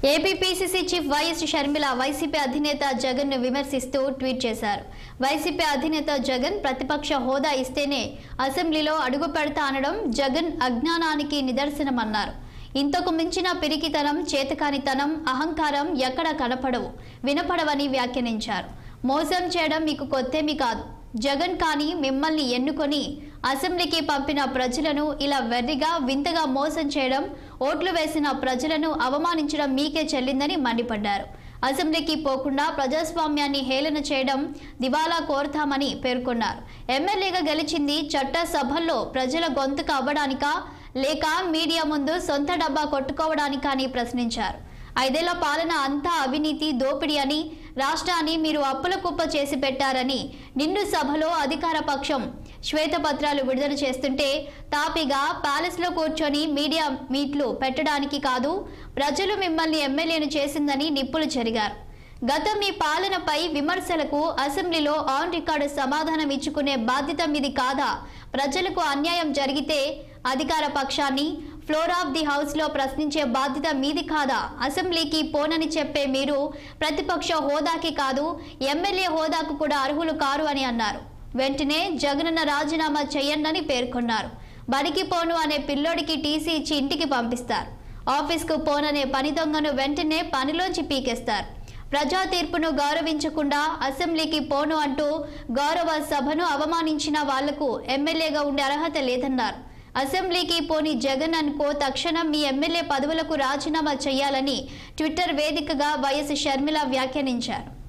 AP PCC chief YS Sharmila YCP అధినేత జగన్ ను విమర్శిస్తూ ట్వీట్ చేశారు వైసీపీ అధినేత జగన్ ప్రతిపక్ష హోదా ఇస్తేనే అసెంబ్లీలో అడుగు పెడతా అనడం జగన్ అజ్ఞానానికి నిదర్శనమన్నారు ఇంతకు మించిన పిరికితనం చేతకానితనం అహంకారం ఎక్కడ కనపడవు వినపడవని వ్యాఖ్యానించారు మోసం చేయడం మీకు కొత్తేమీ కాదు జగన్ కానీ మిమ్మల్ని ఎన్నుకొని అసెంబ్లీకి పంపిన ప్రజలను ఇలా వెర్రిగా వింతగా మోసం చేయడం ఓట్లు వేసిన ప్రజలను అవమానించడం మీకే చెల్లిందని మండిపడ్డారు అసెంబ్లీకి పోకుండా ప్రజాస్వామ్యాన్ని హేళన చేయడం దివాలా కోరుతామని పేర్కొన్నారు ఎమ్మెల్యేగా గెలిచింది చట్ట సభల్లో ప్రజల గొంతుకు అవ్వడానికా లేక మీడియా ముందు సొంత డబ్బా కొట్టుకోవడానికా అని ప్రశ్నించారు ఐదేళ్ల పాలన అంతా అవినీతి దోపిడీ అని రాష్ట్రాన్ని మీరు అప్పుల కుప్ప చేసి పెట్టారని నిండు సభలో అధికార పక్షం శ్వేతపత్రాలు విడుదల చేస్తుంటే తాపిగా ప్యాలెస్లో కూర్చొని మీడియా మీట్లు పెట్టడానికి కాదు ప్రజలు మిమ్మల్ని ఎమ్మెల్యేను చేసిందని నిప్పులు చెరిగారు గత మీ పాలనపై విమర్శలకు అసెంబ్లీలో ఆన్ రికార్డు సమాధానం ఇచ్చుకునే బాధ్యత మీది కాదా ప్రజలకు అన్యాయం జరిగితే అధికార పక్షాన్ని ఫ్లోర్ ఆఫ్ ది హౌస్ లో ప్రశ్నించే బాధ్యత మీది కాదా అసెంబ్లీకి పోనని చెప్పే మీరు ప్రతిపక్ష హోదాకి కాదు ఎమ్మెల్యే హోదాకు కూడా అర్హులు కారు అని అన్నారు వెంటనే జగనన్న రాజీనామా చేయండని పేర్కొన్నారు బడికి పోను అనే పిల్లోడికి టీసీ ఇచ్చి ఇంటికి పంపిస్తారు ఆఫీస్కు పోననే పని దొంగను వెంటనే పనిలోంచి పీకేస్తారు ప్రజా తీర్పును గౌరవించకుండా అసెంబ్లీకి పోను అంటూ గౌరవ సభను అవమానించిన వాళ్లకు ఎమ్మెల్యేగా ఉండే అర్హత లేదన్నారు అసెంబ్లీకి పోని జగన్ అనుకో తక్షణం మీ ఎమ్మెల్యే పదవులకు రాజీనామా చేయాలని ట్విట్టర్ వేదికగా వైఎస్ షర్మిల వ్యాఖ్యానించారు